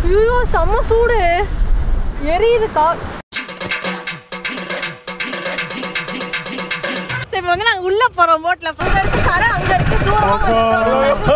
ஐயோ செம்ம சூடு எரியுது கா சரி இப்போ வந்து நாங்கள் உள்ள போறோம் போட்ல அங்க இருக்கு கரை அங்க இருக்கு தூரம்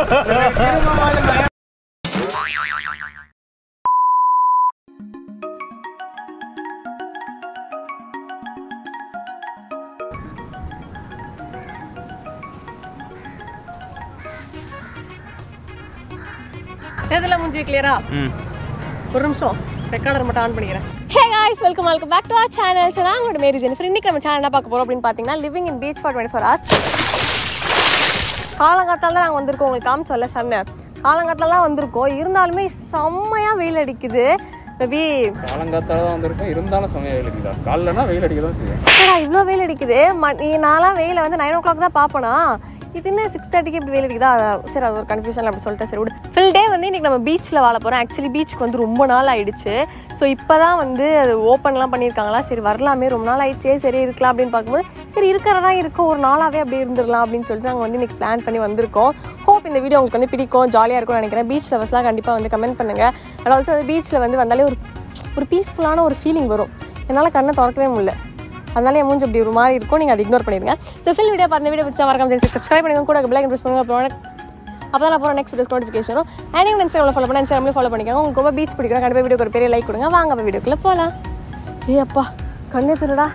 எதுல மூஞ்சி கிளியரா ம் ஒரு நிமிஷம் ரெக்கார்டர் மட்டும் ஆன் பண்ணிக்கிறேன் hey guys welcome welcome back to our channel so நான் உங்களோட மேரி ஜெனிஃபர் இன்னைக்கு நம்ம சேனல் என்ன பார்க்க போறோம் அப்படின்னு பார்த்தீங்கன்னா living in beach for twenty four hours காலங்காத்தால தான் நாங்கள் வந்திருக்கோம் உங்களுக்கு காமிச்சோல்ல சன்னை காலங்காத்தால தான் வந்திருக்கோம் இருந்தாலுமே செம்மையாக வெயில் அடிக்குது மேபி காலங்காத்தால தான் வந்திருக்கோம் இருந்தாலும் சமயம் வெயில் அடிக்குதா காலைலனா வெயில் அடிக்க தான் செய்யும் என்னடா இவ்வளோ வெயில் அடிக்குது மணி நான்லாம் வெயில வந்து நைன் ஓ கிளாக் தான் பார்ப்பேனா இது என்ன சிக்ஸ் தேர்ட்டிக்கு இப்படி வெயில் அடிக்குதா அதான் சரி அது ஒரு கன்ஃபியூஷன் அப்படி சொல்லிட்டு சரி விடு ஃபுல் டே வந்து இன்னைக்கு நம்ம பீச்சில் வாழ போகிறோம் ஆக்சுவலி பீச்சுக்கு வந்து ரொம்ப நாள் ஆயிடுச்சு ஸோ இப்போ தான் வந்து அது ஓப்பன்லாம் பண்ணியிருக்காங்களா சரி வரலாமே ரொம்ப நாள் ஆயிடுச்சே சரி இருக்கலாம் அப்படின்னு பார்க்கும்போது சரி இருக்கிறதா இருக்க ஒரு நாளாகவே அப்படியே இருந்துடலாம் அப்படின்னு சொல்லிட்டு நாங்கள் வந்து இன்னைக்கு பிளான் பண்ணி வந்திருக்கோம் ஹோப் இந்த வீடியோ உங்களுக்கு வந்து பிடிக்கும் ஜாலியாக இருக்கும்னு நினைக்கிறேன் பீச் லவர்ஸ்லாம் கண்டிப்பாக வந்து கமெண்ட் பண்ணுங்கள் அண்ட் ஆல்சோ அது பீச்சில் வந்து வந்தாலே ஒரு ஒரு பீஸ்ஃபுல்லான ஒரு ஃபீலிங் வரும் என்னால் கண்ணை திறக்கவே முடியல அதனால என் மூஞ்சி இப்படி ஒரு மாதிரி இருக்கும் நீங்கள் அதை இக்னோர் பண்ணிடுங்க ஸோ ஃபில் வீடியோ பார்த்து வீடியோ பிடிச்சா மறக்காம சரி சப்ஸ்கிரைப் பண்ணுங்க கூட பிளாக் ப்ரெஸ் பண்ணுங்க அப்புறம் அப்போ தான் போகிற நெக்ஸ்ட் வீடியோஸ் நோட்டிஃபிகேஷனும் அண்ட் நீங்கள் இன்ஸ்டாகிராமில் ஃபாலோ பண்ணி இன்ஸ்டாகிராமில் ஃபாலோ பண்ணிக்கோங்க உங்களுக்கு ரொம்ப பீச் பிடிக்கும் கண்டிப்பாக வீடியோக்கு ஒரு பெரிய லைக் கொடுங்க வாங்க அப்போ வீடியோக்குள்ளே போகலாம் ஏ அப்பா கண்ணு திருடா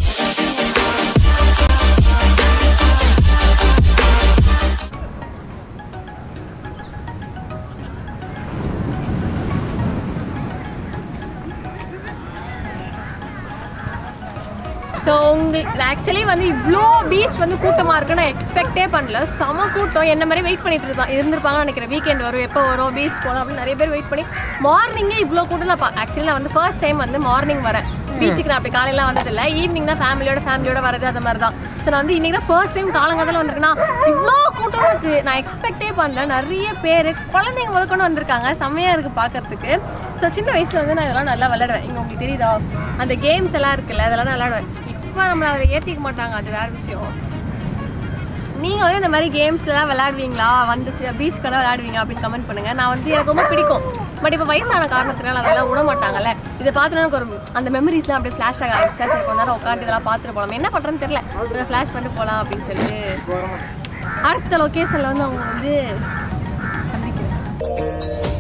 ஸோ உங்களுக்கு ஆக்சுவலி வந்து இவ்வளோ பீச் வந்து கூட்டமாக இருக்குன்னு நான் எக்ஸ்பெக்டே பண்ணல செம கூட்டம் என்ன மாதிரி வெயிட் பண்ணிட்டு இருந்தான் இருந்திருப்பாங்கன்னு நினைக்கிறேன் வீக்கெண்ட் வரும் எப்போ வரும் பீச் போகலாம் அப்படின்னு நிறைய பேர் வெயிட் பண்ணி மார்னிங்கே இவ்வளோ கூட்டம் நான் ஆக்சுவலி நான் வந்து ஃபர்ஸ்ட் டைம் வந்து மார்னிங் வரேன் பீச்சுக்கு நான் அப்படி காலையில வந்ததில்லை ஈவினிங் தான் ஃபேமிலியோட ஃபேமிலியோட வரது அந்த மாதிரி தான் ஸோ நான் வந்து இன்னைக்கு தான் ஃபர்ஸ்ட் டைம் காலங்காலத்தில் வந்திருக்கேன்னா இவ்வளோ கூட்டம் இருக்கு நான் எக்ஸ்பெக்டே பண்ணல நிறைய பேர் குழந்தைங்க முதற்கொண்டு வந்திருக்காங்க செம்மையாக இருக்குது பார்க்கறதுக்கு ஸோ சின்ன வயசில் வந்து நான் இதெல்லாம் நல்லா விளையாடுவேன் இங்கே உங்களுக்கு தெரியுதா அந்த கேம்ஸ் எல்லாம் இருக்குல்ல அதெல்லாம் நான் விளையாடுவேன் இப்போ நம்மளை அதில் ஏற்றிக்க மாட்டாங்க அது வேறு விஷயம் நீங்கள் வந்து இந்த மாதிரி கேம்ஸ்லாம் விளையாடுவீங்களா வந்துச்சு பீச் கடை விளையாடுவீங்க அப்படின்னு கமெண்ட் பண்ணுங்கள் நான் வந்து எனக்கு ரொம்ப பிடிக்கும் பட் இப்போ வயசான காரணத்தினால அதெல்லாம் விட மாட்டாங்கல்ல இதை பார்த்துட்டு எனக்கு ஒரு அந்த மெமரிஸ்லாம் அப்படியே ஃப்ளாஷ் ஆக ஆரம்பிச்சா சரி கொஞ்ச நேரம் உட்காந்து இதெல்லாம் பார்த்துட்டு போகலாம் என்ன பண்ணுறேன்னு தெரியல ஃப்ளாஷ் பண்ணிட்டு போகலாம் அப்படின்னு சொல்லிட்டு அடுத்த லொக்கேஷனில் வந்து அவங்க வந்து சந்திக்கிறேன்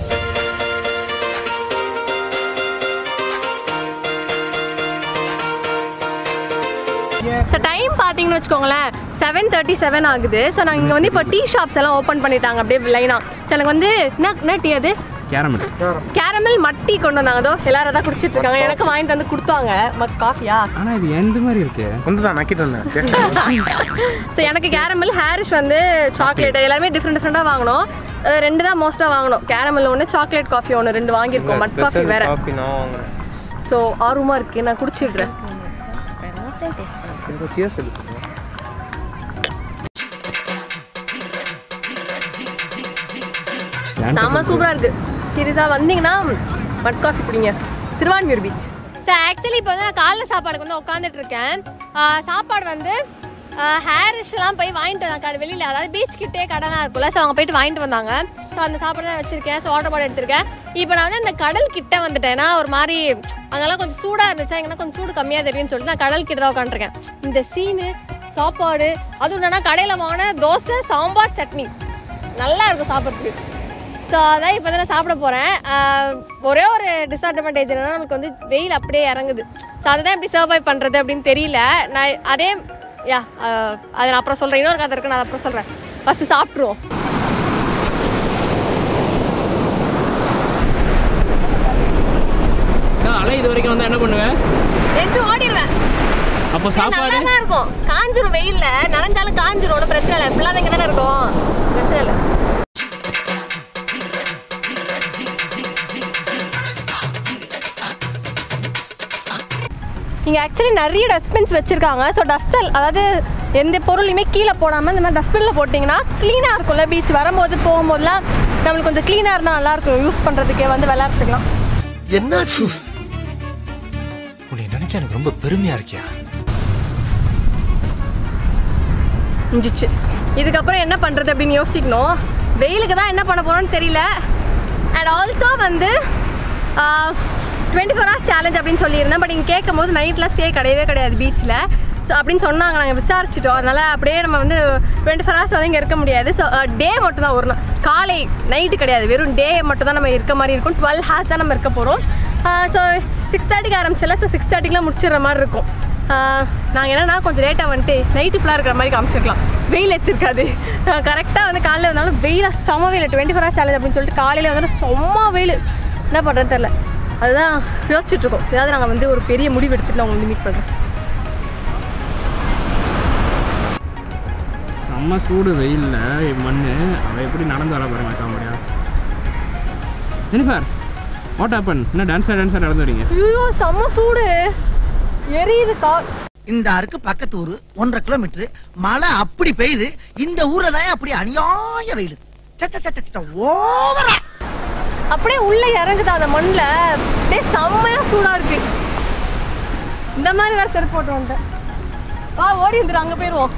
ஸோ டைம் பார்த்தீங்கன்னு வச்சுக்கோங்களேன் செவன் தேர்ட்டி செவன் ஆகுது ஸோ நாங்கள் இங்கே வந்து இப்போ டீ ஷாப்ஸ் எல்லாம் ஓப்பன் பண்ணிட்டாங்க அப்படியே லைனாக ஸோ எனக்கு வந்து என்ன என்ன டீ அது கேரமல் கேரமல் மட்டி கொண்டு வந்தாங்க அதோ எல்லாரும் தான் குடிச்சிட்டு இருக்காங்க எனக்கு வாங்கிட்டு வந்து கொடுத்தாங்க மத் காஃபியா ஆனால் இது எந்த மாதிரி இருக்கு வந்து தான் நக்கிட்டு வந்தேன் ஸோ எனக்கு கேரமல் ஹேரிஷ் வந்து சாக்லேட் எல்லாருமே டிஃப்ரெண்ட் டிஃப்ரெண்ட்டாக வாங்கினோம் அது ரெண்டு தான் மோஸ்ட்டாக வாங்கணும் கேரமல் ஒன்று சாக்லேட் காஃபி ஒன்று ரெண்டு வாங்கியிருக்கோம் மட் காஃபி வேற காப்பி நான் வாங்குறேன் ஸோ ஆர்வமாக இருக்கு நான் குடிச்சிடுறேன் கொஞ்சம் cheers எடுத்துக்கோ. செம்ம சூப்பராக இருக்குது சீரியஸாக வந்தீங்கன்னா மட் காஃபி குடிங்க திருவான்மியூர் பீச் சார் ஆக்சுவலி இப்போ வந்து நான் காலைல சாப்பாடுக்கு வந்து உட்காந்துட்டு இருக்கேன் ஆஹ் சாப்பாடு வந்து ஹேரிஷ்லாம் போய் வாங்கிட்டு வந்தாங்க வெளியில் அதாவது பீச் கிட்டே கடனாக இருக்கும்ல ஸோ அவங்க போயிட்டு வாங்கிட்டு வந்தாங்க ஸோ அந்த சாப்பாடு தான் வச்சிருக்கேன் ஸோ வாட்டர் பாட்டில் எடுத்திருக்கேன் இப்போ நான் வந்து இந்த கடல் கிட்ட வந்துட்டேன்னா ஒரு மாதிரி அங்கெல்லாம் கொஞ்சம் சூடாக இருந்துச்சா எங்கன்னா கொஞ்சம் சூடு கம்மியாக தெரியும்னு சொல்லிட்டு நான் கடல் கிட்ட தான் உட்காந்துருக்கேன் இந்த சீனு சாப்பாடு அதுவும் என்னன்னா கடையில் வாங்கின தோசை சாம்பார் சட்னி நல்லா இருக்கும் சாப்பிட்றதுக்கு ஸோ அதான் இப்போ தான் சாப்பிட போகிறேன் ஒரே ஒரு டிஸ்அட்வான்டேஜ் என்னன்னா நமக்கு வந்து வெயில் அப்படியே இறங்குது ஸோ அதை தான் எப்படி சர்வை பண்ணுறது அப்படின்னு தெரியல நான் அதே யா அதை நான் அப்புறம் சொல்கிறேன் இன்னொரு கதை இருக்கு நான் அதை அப்புறம் சொல்கிறேன் ஃபஸ்ட்டு சாப்பிட்ருவோம் அலை இது வரைக்கும் வந்து என்ன பண்ணுவேன் நெஞ்சு ஓடிடுவேன் அப்போ நல்லா சாப்பாடு தான் இருக்கும் காஞ்சிரும் வெயில்ல நனைஞ்சாலும் காஞ்சிரும் ஒன்றும் பிரச்சனை இல்லை ஃபுல்லாக இங்கே தானே இருக்கும் பிரச்சனை இல்லை இங்கே ஆக்சுவலி நிறைய டஸ்ட்பின்ஸ் வச்சுருக்காங்க ஸோ டஸ்டல் அதாவது எந்த பொருளையுமே கீழே போடாமல் இந்த மாதிரி டஸ்ட்பினில் போட்டிங்கன்னா க்ளீனாக இருக்கும்ல பீச் வரும்போது போகும்போதெல்லாம் நம்மளுக்கு கொஞ்சம் க்ளீனாக இருந்தால் நல்லாயிருக்கும் யூஸ் பண்ணுறதுக்கே வந்து விளையாடுறதுக்கலாம் என்னாச்சு உன்னை நினைச்சா எனக்கு ரொம்ப பெருமையா இருக்கியா முடிஞ்சிச்சு இதுக்கப்புறம் என்ன பண்ணுறது அப்படின்னு யோசிக்கணும் வெயிலுக்கு தான் என்ன பண்ண போகிறோம்னு தெரியல அண்ட் ஆல்சோ வந்து டுவெண்ட்டி ஃபோர் ஹவர்ஸ் சேலஞ்ச் அப்படின்னு சொல்லியிருந்தேன் பட் இங்கே கேட்கும் போது நைட்லாம் ஸ்டே கிடையவே கிடையாது பீச்சில் ஸோ அப்படின்னு சொன்னாங்க நாங்கள் விசாரிச்சிட்டோம் அதனால் அப்படியே நம்ம வந்து டுவெண்ட்டி ஃபோர் ஹவர்ஸ் வந்து இங்கே இருக்க முடியாது ஸோ டே மட்டும் தான் ஒரு நாள் காலை நைட்டு கிடையாது வெறும் டே மட்டும் தான் நம்ம இருக்க மாதிரி இருக்கும் டுவெல் ஹார்ஸ் தான் நம்ம இருக்க போகிறோம் ஸோ சிக்ஸ் தேர்ட்டிக்கு ஆரம்பிச்சல ஸோ சிக்ஸ் தேர்ட்டிக்கெலாம் முடிச்சிடுற மாதிரி இருக்கும் நாங்கள் என்னன்னா கொஞ்சம் லேட்டாக வந்துட்டு நைட்டு ஃபுல்லாக இருக்கிற மாதிரி காமிச்சிருக்கலாம் வெயில் வச்சிருக்காது கரெக்டாக வந்து காலையில் வந்தாலும் வெயிலாக செம வெயில் டுவெண்ட்டி ஃபோர் ஹவர்ஸ் சேலஞ்ச் அப்படின்னு சொல்லிட்டு காலையில் வந்தாலும் செம்ம வெயில் என்ன பண்ணுறது தெரில அதுதான் யோசிச்சுட்டு இருக்கோம் ஏதாவது நாங்கள் வந்து ஒரு பெரிய முடிவு எடுத்துட்டு நான் வந்து மீட் பண்ணுறோம் செம்ம சூடு வெயில்ல மண் அவள் எப்படி நடந்து வர பாருங்க காமெடியா ஜெனிஃபர் வாட் ஹேப்பன் என்ன டான்ஸாக டான்ஸாக நடந்து வரீங்க ஐயோ செம்ம சூடு எரியுது கா இந்த அருக்கு பக்கத்து ஊரு ஒன்றரை கிலோமீட்டர் மழை அப்படி பெய்யுது இந்த ஊர்ல தான் அப்படி அநியாய வெயில் ஓவரா அப்படியே உள்ள இறங்குது அந்த மண்ணில் அப்படியே செம்மையா சூடா இருக்கு இந்த மாதிரி வேற செருப்பு போட்டு வந்துட்டேன் வா ஓடி வந்துடும் அங்க போயிருவோம்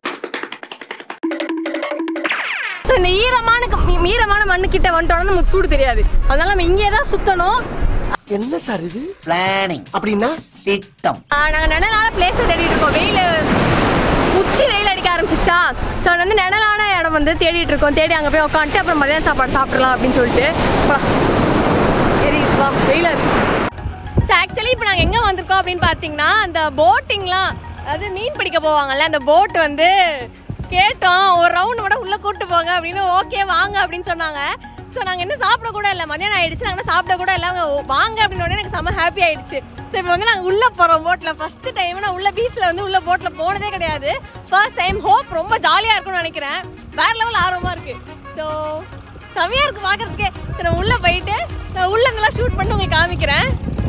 ஸோ இந்த ஈரமான க- ஈ- ஈரமான மண்ணு கிட்ட வந்துட்டோம்னா நமக்கு சூடு தெரியாது அதனால நம்ம இங்கே தான் சுத்தணும் என்ன சார் இது பிளானிங் அப்படின்னா திட்டம் ஆஹ் நாங்க நிழலான பிளேஸை தேடிட்டு இருக்கோம் வெயில் உச்சி வெயில் அடிக்க ஆரம்பிச்சிச்சா ஸோ வந்து நிழலான இடம் வந்து தேடிட்டு இருக்கோம் தேடி அங்கே போய் உட்காந்துட்டு அப்புறம் மதியான சாப்பாடு சாப்பிடலாம் அப்படின்னு சொல்லிட்டு வா. சரி வா வெயிலாக இருக்கு ஸோ ஆக்சுவலி இப்போ நாங்கள் எங்கே வந்திருக்கோம் அப்படின்னு பார்த்தீங்கன்னா அந்த போட்டிங்லாம் அதாவது மீன் பிடிக்க போவாங்கல்ல அந்த போட் வந்து கேட்டோம் ஒரு ரவுண்ட் கூட உள்ளே கூட்டு போங்க அப்படின்னு ஓகே வாங்க அப்படின்னு சொன்னாங்க ஸோ நாங்கள் இன்னும் சாப்பிட கூட இல்லை மதியானம் ஆயிடுச்சு நாங்கள் சாப்பிட கூட இல்லை அவங்க ஓ- வாங்க அப்படின்னு உடனே எனக்கு செம்ம ஹாப்பி ஆயிடுச்சு ஸோ இப்போ வந்து நாங்கள் உள்ளே போகிறோம் போட்டில் ஃபர்ஸ்ட் டைம் நான் உள்ள பீச்சில் வந்து உள்ள போட்டில் போனதே கிடையாது ஃபர்ஸ்ட் டைம் ஹோப் ரொம்ப ஜாலியாக இருக்கும்னு நினைக்கிறேன் வேற லெவல் ஆர்வமாக இருக்கு ஸோ செமையாக இருக்கு பார்க்கறதுக்கே சரி நான் உள்ளே போயிட்டு நான் உள்ள நல்லா ஷூட் பண்ணி உங்களுக்கு காமிக்கிறேன்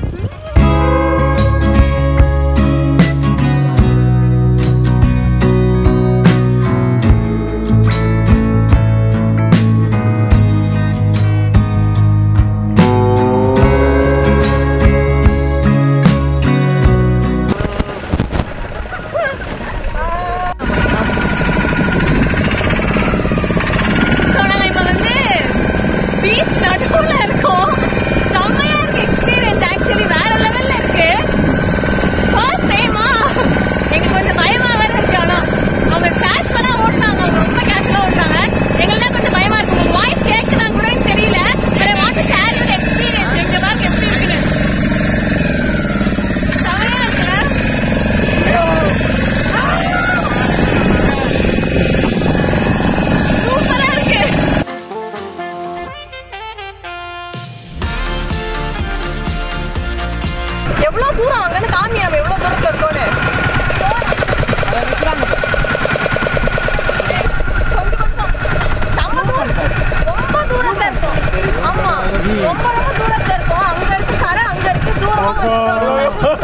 ஸோ நாங்கள் இப்போ வந்து பீச் நடுவில் இருக்கோம் செம்மையாக இருக்கு எக்ஸ்பீரியன்ஸ் ஆக்சுவலி வேற லெவலில் இருக்கு ஃபர்ஸ்ட் டைமா எங்களுக்கு கொஞ்சம் பயமாக வேற இருக்கு ஆனால் அவங்க கேஷுவலாக ஓட்டுனாங்க அவங்க ரொம்ப கேஷுவலாக ஓட்டுறாங்க எங்களுக்கு கொஞ்சம் பயமாக இருக்கு உங்கள் வாய்ஸ் கேட்குதா கூட எனக்கு தெரியல but I want to share your experience எங்க பாருங்க எப்படி இருக்குன்னு செம்மையாக இருக்குல்ல சூப்பரா இருக்கு எவ்வளவு தூரம் அங்கிருந்து காமி நம்ம எவ்வளவு தூரத்துல இருக்கோம்னு கொஞ்சம் கொஞ்சம் செம்ம தூரம் ரொம்ப தூரத்துல இருக்கோம் ஆமா ரொம்ப ரொம்ப தூரத்துல இருக்கோம் அங்க இருக்கு கரை அங்க இருக்கு தூரமா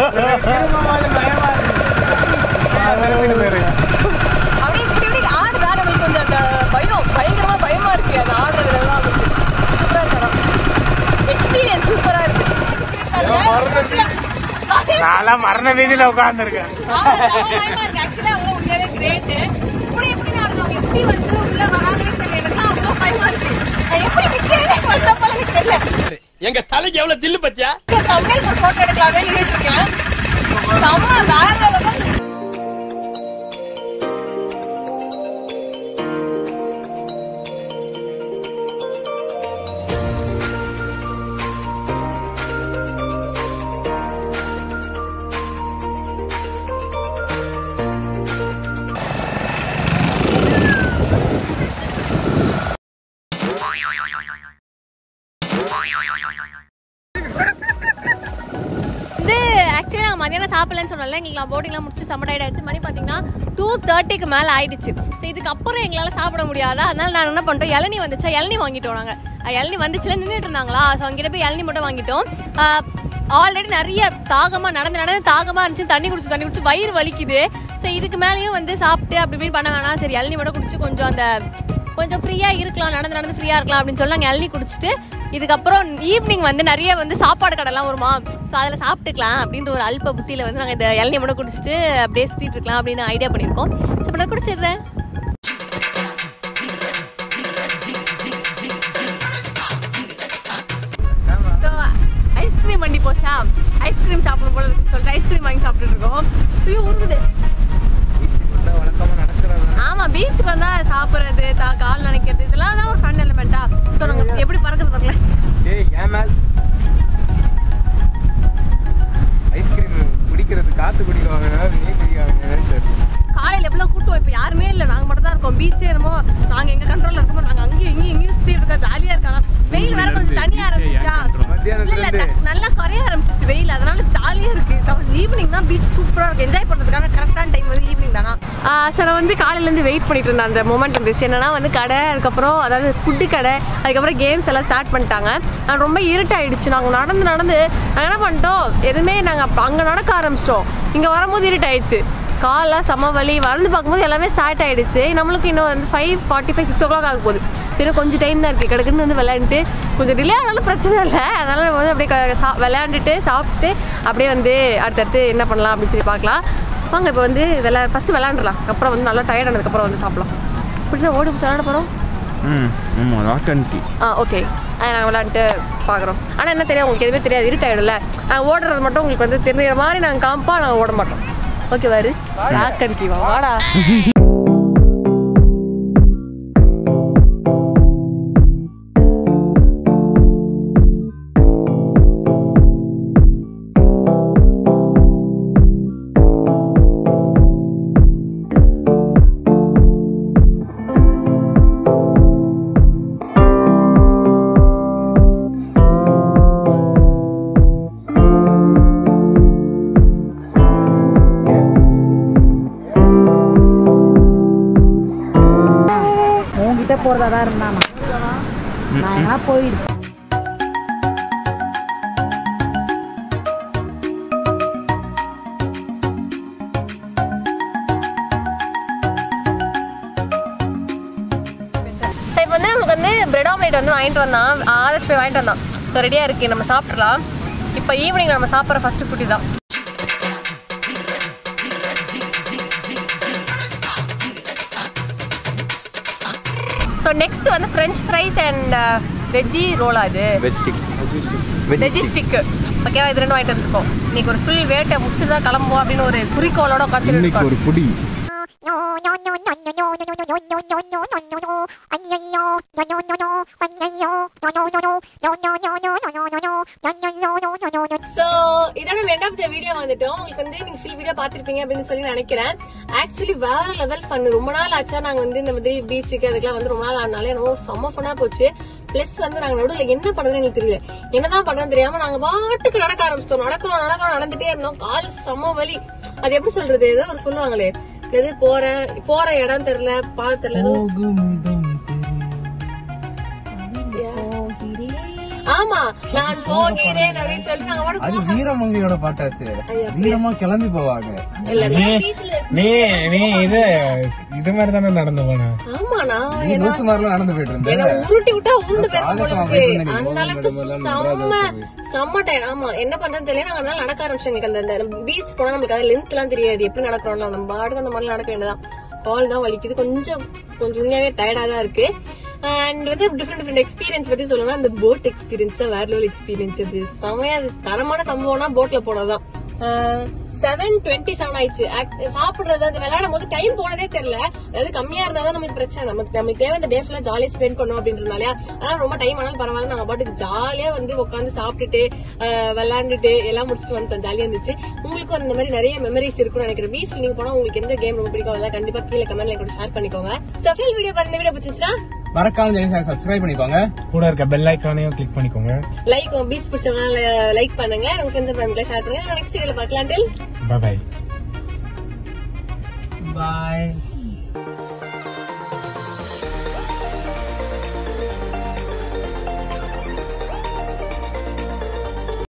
அப்படியே இப்படி இப்படி ஆடு வேற நம்மளுக்கு கொஞ்சம் அந்த பயம் பயங்கரமா பயமா இருக்கு அந்த ஆடுறது எல்லாம் சூப்பரா இருக்கணும் எக்ஸ்பீரியன்ஸ் சூப்பரா இருக்கு நான்லாம் மரண வீதியில் உட்காந்துருக்கேன் ஆமா, செம பயமா இருக்கு. Actually, அவங்க உண்மையாவே great. இப்படி எப்படி நடந்தவங்க எப்படி வந்து உள்ள வராங்கன்னு தெரியல. எனக்குலாம் அவ்வளோ பயமா இருக்கு. நான் எப்படி நிக்கிறேனே first of all எனக்கு தெரியல. எங்க தலைக்கு எவ்வளவு தில்லு பத்தியா இங்க thumbnail ஒரு photo எடுக்கலாமே நின்னுட்டு இருக்கேன். செம வேற level. வந்து ஆக்சுவலி நாங்கள் மதியானம் சாப்பிடலன்னு சொன்னல எங்களுக்கு நான் போட்டிங்லாம் முடிச்சு செம்ம டயர்ட் ஆயிடுச்சு மணி பார்த்தீங்கன்னா டூ தேர்ட்டிக்கு மேலே ஆயிடுச்சு ஸோ இதுக்கப்புறம் எங்களால் சாப்பிட முடியாதா அதனால நாங்கள் என்ன பண்ணிட்டோம் இளநீ வந்துச்சா இளநீ வாங்கிட்டோம் நாங்கள் இளநீ வந்துச்சுல நின்றுட்டு இருந்தாங்களா ஸோ அங்கிட்ட போய் இளநீ மட்டும் வாங்கிட்டோம் ஆல்ரெடி நிறைய தாகமாக நடந்து நடந்து தாகமாக இருந்துச்சு தண்ணி குடிச்சு தண்ணி குடிச்சு வயிறு வலிக்குது ஸோ இதுக்கு மேலேயும் வந்து சாப்பிட்டு அப்படி இப்படின்னு பண்ண வேணாம் சரி இளநீ மட்டும் குடிச்சு கொஞ்சம் அந்த கொஞ்சம் ஃப்ரீயாக இருக்கலாம் நடந்து நடந்து ஃப்ரீயாக இருக்கலாம் அப்படின்னு சொல்லி நாங்கள் இளநீ குடிச்சிட்டு இதுக்கப்புறம் ஈவினிங் வந்து நிறைய வந்து சாப்பாடு கடைலாம் வருமா ஸோ அதில் சாப்பிட்டுக்கலாம் அப்படின்ற ஒரு அல்ப புத்தியில் வந்து நாங்கள் இந்த இளநீ மட்டும் குடிச்சிட்டு அப்படியே சுற்றிட்டு இருக்கலாம் அப்படின்னு ஐடியா பண்ணியிருக்கோம் ஸோ இப்போ நான் குடிச்சிடுறேன் ஸோ போல இருக்குன்னு சொல்லிட்டு ஐஸ்கிரீம் வாங்கி சாப்பிட்டுட்டு இருக்கோம் ஐயோ உருகுது ஆமா பீச்சுக்கு வந்தா சாப்பிடுறது தா கால் நினைக்கிறது இதெல்லாம் தான் ஒரு ஃபன் எலிமெண்டா ஸோ நாங்கள் எப்படி பறக்குது பாருங்களேன் ஏய் ஏன் மேல் ஐஸ்கிரீம் குடிக்கிறது காத்து குடிக்குவாங்க நீ குடிக்குவாங்க சரி காலையில் எவ்வளோ கூட்டம் இப்போ யாருமே இல்லை நாங்கள் மட்டும் தான் இருக்கோம் பீச்சே என்னமோ நாங்கள் எங்கள் கண்ட்ரோலில் இருக்கோம் நாங்கள் அங்கேயும் இங்கேயும் இங்கேயும் சுற்றிட்டு இருக்கோம் ஜாலியாக இருக்காங்க வெயில் வேற கொஞ்சம் தனியாக ஆரம்பிச்சா இல்ல இல்ல மத்தியானத்துல டக்- நல்லா குறைய ஆரம்பிச்சிச்சு வெயில் அதனால ஜாலியா இருக்கு ஈவினிங் தான் பீச் சூப்பரா இருக்கு என்ஜாய் பண்றதுக்கான கரெக்டான டைம் வந்து ஈவினிங் தானா சார் நான் வந்து காலையில இருந்து வெயிட் பண்ணிட்டு இருந்தேன் அந்த மூமெண்ட் இருந்துச்சு என்னன்னா வந்து கடை அதுக்கப்புறம் அதாவது ஃபுட்டு கடை அதுக்கப்புறம் கேம்ஸ் எல்லாம் ஸ்டார்ட் பண்ணிட்டாங்க நான் ரொம்ப இருட்டாயிடுச்சு நாங்கள் நடந்து நடந்து நாங்கள் என்ன பண்ணிட்டோம் எதுவுமே நாங்கள் அங்கே நடக்க ஆரம்பிச்சிட்டோம் இங்கே வரும்போது இருட்டாயிடுச்சு காலெலாம் செம வலி வந்து பார்க்கும்போது எல்லாமே ஸ்டார்ட் ஆயிடுச்சு நம்மளுக்கு இன்னும் வந்து five forty five six o'clock ஆக போகுது சரி கொஞ்சம் டைம் தான் இருக்குது கிடக்குன்னு வந்து விளையாண்டுட்டு கொஞ்சம் டிலே ஆனாலும் பிரச்சனை இல்லை அதனால் நம்ம வந்து அப்படியே க- சா விளையாண்டுட்டு சாப்பிட்டு அப்படியே வந்து அடுத்தடுத்து என்ன பண்ணலாம் அப்படின்னு சொல்லி பார்க்கலாம் வாங்க இப்போ வந்து விளா ஃபஸ்ட்டு விளையாண்டுலாம் அப்புறம் வந்து நல்லா டயர்ட் ஆனதுக்கப்புறம் வந்து சாப்பிடலாம் இப்படி ஓடி பிடிச்சி விளையாட போகிறோம் ம் ஆமாம் லாக் அண்ட் கீ ஆ ஓகே அதை நாங்கள் விளாண்டுட்டு பார்க்குறோம் ஆனால் என்ன தெரியும் உங்களுக்கு எதுவுமே தெரியாது இருட்டாயிடும்ல நாங்கள் ஓடுறது மட்டும் உங்களுக்கு வந்து தெரியுற மாதிரி நாங்கள் காம்பா நாங்கள் ஓட மாட்டோம் ஓகே வாரு லாக் அண்ட் கீவா வாடா உங்ககிட்ட போறதா தான் இருந்தானா நான் எங்கன்னா போயிருப்பேன் சரி இப்போ வந்து நமக்கு வந்து பிரெட் ஆம்லேட் வந்து வாங்கிட்டு வந்தான் ஆதர்ஷ் போய் வாங்கிட்டு வந்தான் ஸோ ரெடியாக இருக்கு நம்ம சாப்பிட்றலாம் இப்போ ஈவினிங் நம்ம சாப்பிட்ற ஃபர்ஸ்ட் ஃபுட்டி தான் ஸோ நெக்ஸ்ட் வந்து ஃப்ரெஞ்ச் ஃப்ரைஸ் அண்ட் வெஜ்ஜி ரோலா இது வெஜ் ஸ்டிக் வெஜ்ஜி ஸ்டிக்கு ஓகேவா இது ரெண்டும் வாங்கிட்டு வந்துருக்கோம் இன்னைக்கு ஒரு ஃபுல் வேட்டை முடிச்சுட்டு தான் கிளம்புவோம் அப்படின்னு ஒரு குறிக்கோளோட உட்காந்து இன்னைக்கு ஒரு புடி ஸோ இதோட எண்ட் ஆஃப் த வீடியோ வந்துட்டோம் உங்களுக்கு வந்து நீங்க ஃபுல் வீடியோ பார்த்திருப்பீங்க அப்படின்னு சொல்லி நினைக்கிறேன் ஆக்சுவலி வேற லெவல் ஃபன் ரொம்ப நாள் ஆச்சா நாங்க வந்து இந்த மாதிரி பீச்சுக்கு அதுக்கெல்லாம் வந்து ரொம்ப நாள் ஆனாலே என்னவோ செம்ம ஃபன்னா போச்சு பிளஸ் வந்து நாங்க நடுவில் என்ன பண்றதுன்னு எங்களுக்கு தெரியல என்னதான் பண்றதுன்னு தெரியாம நாங்க பாட்டுக்கு நடக்க ஆரம்பிச்சிட்டோம் நடக்கிறோம் நடக்கிறோம் நடந்துட்டே இருந்தோம் கால் செம்ம வலி அது எப்படி சொல்றது ஏதோ ஒரு சொல்லுவாங்களே எது போறேன் போற இடம் தெரியல பாத தெரியல ஏதோ ஆமா நான் போகிறேன் அப்படின்னு சொல்லிட்டு நாங்க பாட்டுக்கு அது வீரமங்கையோட பாட்டாச்சு வீரமா கிளம்பி போவாங்க எல்லாமே பீச்ல நீ நீ இது இது மாதிரி தானே நடந்து போன ஆமா நான் நீ லூசு மாதிரிலாம் நடந்து போயிட்டு இருந்த என்ன உருட்டி விட்டா உருண்டு போயிருக்க போல சாகசமா இருக்கு போயிட்டு இருந்தீங்க. அந்த அளவுக்கு செம்ம செம்ம டயர் ஆமா என்ன பண்றதுன்னு தெரியல நாங்க அதனால நடக்க ஆரம்பிச்சோம் எங்களுக்கு அந்த பீச் போனா நம்மளுக்கு அது லென்த் எல்லாம் தெரியாது எப்படி நடக்கிறோம்ல நம்ம பாட்டுக்கு அந்த மாதிரி நடக்க வேண்டியதான் கால் தான் வலிக்குது கொஞ்சம் கொஞ்சம் உண்மையாவே டயர்டா தான் இருக்கு அண்ட் வந்து டிஃப்ரெண்ட் டிஃப்ரெண்ட் எக்ஸ்பீரியன்ஸ் பத்தி சொல்லணும்னா அந்த போட் எக்ஸ்பீரியன்ஸ் தான் வேற லெவல் எக்ஸ்பீரியன்ஸ் அது செமையா அது தரமான சம்பவம்னா போட்ல போனதுதான் செவன் டுவெண்ட்டி செவன் ஆயிடுச்சு Act- சாப்பிடுறது அந்த விளையாடும் போது டைம் போனதே தெரியல அதாவது கம்மியா இருந்தா தான் நமக்கு பிரச்சனை நமக்கு நமக்கு தேவை இந்த டே ஃபுல்லா ஜாலியா ஸ்பெண்ட் பண்ணும் அப்படின்றதுனால அதான் ரொம்ப டைம் ஆனாலும் பரவாயில்ல நாங்க பாட்டுக்கு ஜாலியா வந்து உட்காந்து சாப்பிட்டுட்டு ஆஹ் விளையாண்டுட்டு எல்லாம் முடிச்சுட்டு வந்துட்டோம் ஜாலியா இருந்துச்சு உங்களுக்கு அந்த மாதிரி நிறைய மெமரிஸ் இருக்கும்னு நினைக்கிறேன் பீச்ல நீங்க போனா உங்களுக்கு எந்த கேம் ரொம்ப பிடிக்கும் அதெல்லாம் கண்டிப்பா கீழே கமெண்ட்ல கூட ஷேர் பண்ணிக்கோங்க சஃபில் வீடியோ பாருங்க இந்த வீடியோ பிடிச்சிருச்சுன்னா மறக்காம ஜெனி சப்ஸ்கிரைப் பண்ணிக்கோங்க கூட இருக்க பெல் ஐக்கானையும் கிளிக் பண்ணிக்கோங்க லைக் பீச் பிடிச்சவங்க லைக் பண்ணுங்க உங்க ஃப்ரெண்ட்ஸ் ஃபேமிலில ஷேர் பண்ணுங்க நெக்ஸ்ட் வீடியோல பார்க்கலாம் till பாய் பாய்